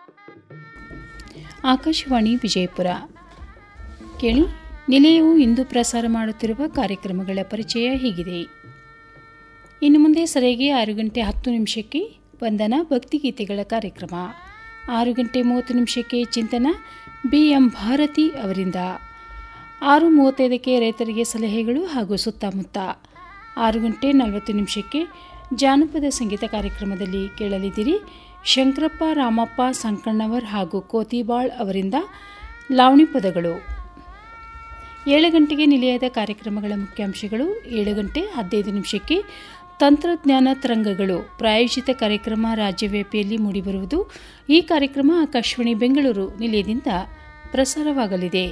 ಆಕಾಶವಾಣಿ ವಿಜಯಪುರ ಕೇಳಿ ನಿಲಯವು ಇಂದು ಪ್ರಸಾರ ಮಾಡುತ್ತಿರುವ ಕಾರ್ಯಕ್ರಮಗಳ ಪರಿಚಯ ಹೀಗಿದೆ ಇನ್ನು ಮುಂದೆ ಸರಿಯಾಗಿ ಆರು ಗಂಟೆ ಹತ್ತು ನಿಮಿಷಕ್ಕೆ ವಂದನಾ ಭಕ್ತಿಗೀತೆಗಳ ಕಾರ್ಯಕ್ರಮ ಆರು ಗಂಟೆ ಮೂವತ್ತು ನಿಮಿಷಕ್ಕೆ ಚಿಂತನ ಬಿ ಎಂ ಭಾರತಿ ಅವರಿಂದ ಆರು ಮೂವತ್ತೈದಕ್ಕೆ ರೈತರಿಗೆ ಸಲಹೆಗಳು ಹಾಗೂ ಸುತ್ತಮುತ್ತ ಆರು ಗಂಟೆ ನಲವತ್ತು ನಿಮಿಷಕ್ಕೆ ಜಾನಪದ ಸಂಗೀತ ಕಾರ್ಯಕ್ರಮದಲ್ಲಿ ಕೇಳಲಿದ್ದೀರಿ ಶಂಕರಪ್ಪ ರಾಮಪ್ಪ ಸಂಕಣ್ಣವರ್ ಹಾಗೂ ಕೋತಿಬಾಳ್ ಅವರಿಂದ ಲಾವಣಿ ಪದಗಳು ಏಳು ಗಂಟೆಗೆ ನಿಲಯದ ಕಾರ್ಯಕ್ರಮಗಳ ಮುಖ್ಯಾಂಶಗಳು ಏಳು ಗಂಟೆ ಹದಿನೈದು ನಿಮಿಷಕ್ಕೆ ತಂತ್ರಜ್ಞಾನ ತರಂಗಗಳು ಪ್ರಾಯೋಜಿತ ಕಾರ್ಯಕ್ರಮ ರಾಜ್ಯವ್ಯಾಪಿಯಲ್ಲಿ ಮೂಡಿಬರುವುದು ಈ ಕಾರ್ಯಕ್ರಮ ಆಕಾಶವಾಣಿ ಬೆಂಗಳೂರು ನಿಲಯದಿಂದ ಪ್ರಸಾರವಾಗಲಿದೆ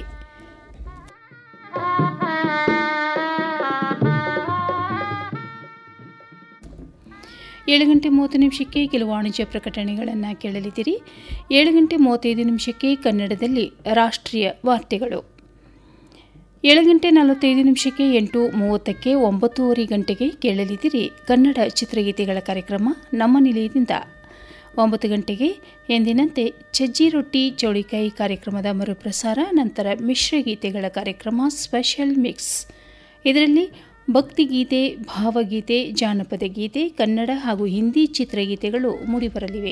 ಏಳು ಗಂಟೆ ಮೂವತ್ತು ನಿಮಿಷಕ್ಕೆ ಕೆಲವು ವಾಣಿಜ್ಯ ಪ್ರಕಟಣೆಗಳನ್ನು ಕೇಳಲಿದ್ದೀರಿ ಏಳು ಗಂಟೆ ಮೂವತ್ತೈದು ನಿಮಿಷಕ್ಕೆ ಕನ್ನಡದಲ್ಲಿ ರಾಷ್ಟ್ರೀಯ ವಾರ್ತೆಗಳು ಏಳು ಗಂಟೆ ನಲವತ್ತೈದು ನಿಮಿಷಕ್ಕೆ ಎಂಟು ಮೂವತ್ತಕ್ಕೆ ಒಂಬತ್ತೂವರೆ ಗಂಟೆಗೆ ಕೇಳಲಿದ್ದೀರಿ ಕನ್ನಡ ಚಿತ್ರಗೀತೆಗಳ ಕಾರ್ಯಕ್ರಮ ನಮ್ಮ ನಿಲಯದಿಂದ ಒಂಬತ್ತು ಗಂಟೆಗೆ ಎಂದಿನಂತೆ ಸಜ್ಜಿ ರೊಟ್ಟಿ ಚೌಳಿಕಾಯಿ ಕಾರ್ಯಕ್ರಮದ ಮರುಪ್ರಸಾರ ನಂತರ ಮಿಶ್ರಗೀತೆಗಳ ಕಾರ್ಯಕ್ರಮ ಸ್ಪೆಷಲ್ ಮಿಕ್ಸ್ ಇದರಲ್ಲಿ ಭಕ್ತಿಗೀತೆ ಭಾವಗೀತೆ ಜಾನಪದ ಗೀತೆ ಕನ್ನಡ ಹಾಗೂ ಹಿಂದಿ ಚಿತ್ರಗೀತೆಗಳು ಮೂಡಿಬರಲಿವೆ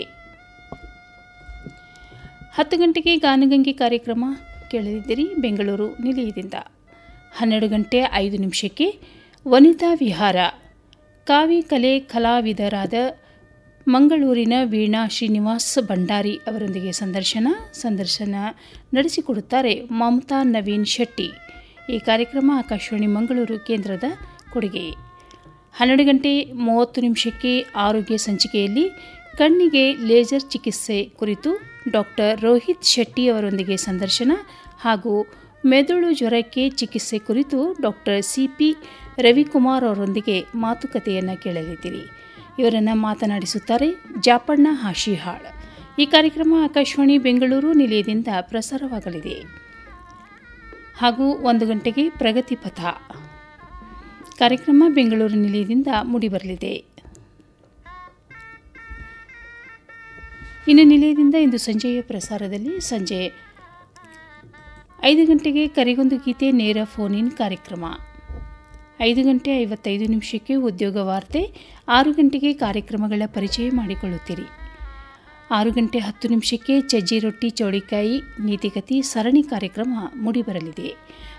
ಹತ್ತು ಗಂಟೆಗೆ ಗಾನಗಂಗೆ ಕಾರ್ಯಕ್ರಮ ಕೇಳಲಿದ್ದೀರಿ ಬೆಂಗಳೂರು ನಿಲಯದಿಂದ ಹನ್ನೆರಡು ಗಂಟೆ ಐದು ನಿಮಿಷಕ್ಕೆ ವನಿತಾ ವಿಹಾರ ಕಾವಿ ಕಲೆ ಕಲಾವಿದರಾದ ಮಂಗಳೂರಿನ ವೀಣಾ ಶ್ರೀನಿವಾಸ್ ಭಂಡಾರಿ ಅವರೊಂದಿಗೆ ಸಂದರ್ಶನ ಸಂದರ್ಶನ ನಡೆಸಿಕೊಡುತ್ತಾರೆ ಮಮತಾ ನವೀನ್ ಶೆಟ್ಟಿ ಈ ಕಾರ್ಯಕ್ರಮ ಆಕಾಶವಾಣಿ ಮಂಗಳೂರು ಕೇಂದ್ರದ ಕೊಡುಗೆ ಹನ್ನೆರಡು ಗಂಟೆ ಮೂವತ್ತು ನಿಮಿಷಕ್ಕೆ ಆರೋಗ್ಯ ಸಂಚಿಕೆಯಲ್ಲಿ ಕಣ್ಣಿಗೆ ಲೇಸರ್ ಚಿಕಿತ್ಸೆ ಕುರಿತು ಡಾಕ್ಟರ್ ರೋಹಿತ್ ಶೆಟ್ಟಿ ಅವರೊಂದಿಗೆ ಸಂದರ್ಶನ ಹಾಗೂ ಮೆದುಳು ಜ್ವರಕ್ಕೆ ಚಿಕಿತ್ಸೆ ಕುರಿತು ಡಾಕ್ಟರ್ ಸಿ ಪಿ ರವಿಕುಮಾರ್ ಅವರೊಂದಿಗೆ ಮಾತುಕತೆಯನ್ನು ಕೇಳಲಿದ್ದೀರಿ ಇವರನ್ನು ಮಾತನಾಡಿಸುತ್ತಾರೆ ಜಾಪಣ್ಣ ಹಾಶಿಹಾಳ್ ಈ ಕಾರ್ಯಕ್ರಮ ಆಕಾಶವಾಣಿ ಬೆಂಗಳೂರು ನಿಲಯದಿಂದ ಪ್ರಸಾರವಾಗಲಿದೆ ಹಾಗೂ ಒಂದು ಗಂಟೆಗೆ ಪ್ರಗತಿ ಪಥ ಕಾರ್ಯಕ್ರಮ ಬೆಂಗಳೂರು ನಿಲಯದಿಂದ ಮೂಡಿಬರಲಿದೆ ಇನ್ನು ನಿಲಯದಿಂದ ಇಂದು ಸಂಜೆಯ ಪ್ರಸಾರದಲ್ಲಿ ಸಂಜೆ ಐದು ಗಂಟೆಗೆ ಕರೆಗೊಂದು ಗೀತೆ ನೇರ ಫೋನ್ ಇನ್ ಕಾರ್ಯಕ್ರಮ ಐದು ಗಂಟೆ ಐವತ್ತೈದು ನಿಮಿಷಕ್ಕೆ ಉದ್ಯೋಗ ವಾರ್ತೆ ಆರು ಗಂಟೆಗೆ ಕಾರ್ಯಕ್ರಮಗಳ ಪರಿಚಯ ಮಾಡಿಕೊಳ್ಳುತ್ತೀರಿ ಆರು ಗಂಟೆ ಹತ್ತು ನಿಮಿಷಕ್ಕೆ ಚಜ್ಜಿ ರೊಟ್ಟಿ ಚೌಳಿಕಾಯಿ ನೀತಿಗತಿ ಸರಣಿ ಕಾರ್ಯಕ್ರಮ ಮೂಡಿಬರಲಿದೆ